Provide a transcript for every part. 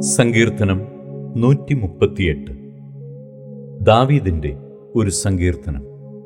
സങ്കീർത്തനം നൂറ്റി മുപ്പത്തിയെട്ട് ദാവീദിന്റെ ഒരു സങ്കീർത്തനം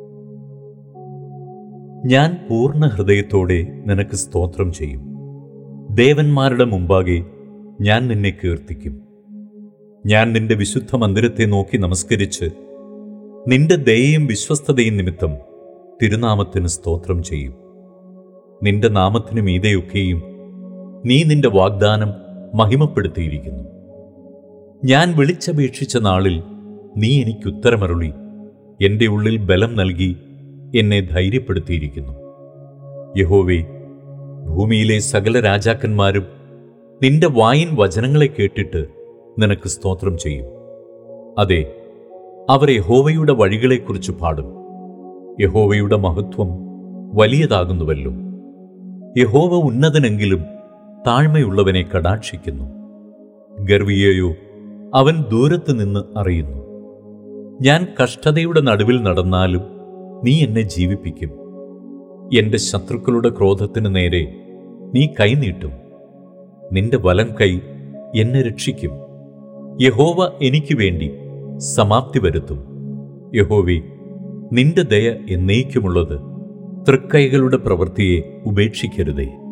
ഞാൻ പൂർണ്ണ ഹൃദയത്തോടെ നിനക്ക് സ്തോത്രം ചെയ്യും ദേവന്മാരുടെ മുമ്പാകെ ഞാൻ നിന്നെ കീർത്തിക്കും ഞാൻ നിന്റെ വിശുദ്ധ മന്ദിരത്തെ നോക്കി നമസ്കരിച്ച് നിന്റെ ദയയും വിശ്വസ്തതയും നിമിത്തം തിരുനാമത്തിന് സ്തോത്രം ചെയ്യും നിന്റെ നാമത്തിന് മീതെയൊക്കെയും നീ നിന്റെ വാഗ്ദാനം മഹിമപ്പെടുത്തിയിരിക്കുന്നു ഞാൻ വിളിച്ചപേക്ഷിച്ച നാളിൽ നീ എനിക്ക് ഉത്തരമരുളി എൻ്റെ ഉള്ളിൽ ബലം നൽകി എന്നെ ധൈര്യപ്പെടുത്തിയിരിക്കുന്നു യഹോവേ ഭൂമിയിലെ സകല രാജാക്കന്മാരും നിന്റെ വായിൻ വചനങ്ങളെ കേട്ടിട്ട് നിനക്ക് സ്തോത്രം ചെയ്യും അതെ അവർ യഹോവയുടെ വഴികളെക്കുറിച്ച് പാടും യഹോവയുടെ മഹത്വം വലിയതാകുന്നുവല്ലോ യഹോവ ഉന്നതനെങ്കിലും താഴ്മയുള്ളവനെ കടാക്ഷിക്കുന്നു ഗർവിയെയോ അവൻ ദൂരത്ത് നിന്ന് അറിയുന്നു ഞാൻ കഷ്ടതയുടെ നടുവിൽ നടന്നാലും നീ എന്നെ ജീവിപ്പിക്കും എന്റെ ശത്രുക്കളുടെ ക്രോധത്തിന് നേരെ നീ കൈനീട്ടും നിന്റെ വലം കൈ എന്നെ രക്ഷിക്കും യഹോവ എനിക്ക് വേണ്ടി സമാപ്തി വരുത്തും യഹോവേ നിന്റെ ദയ എന്നേക്കുമുള്ളത് തൃക്കൈകളുടെ പ്രവൃത്തിയെ ഉപേക്ഷിക്കരുതേ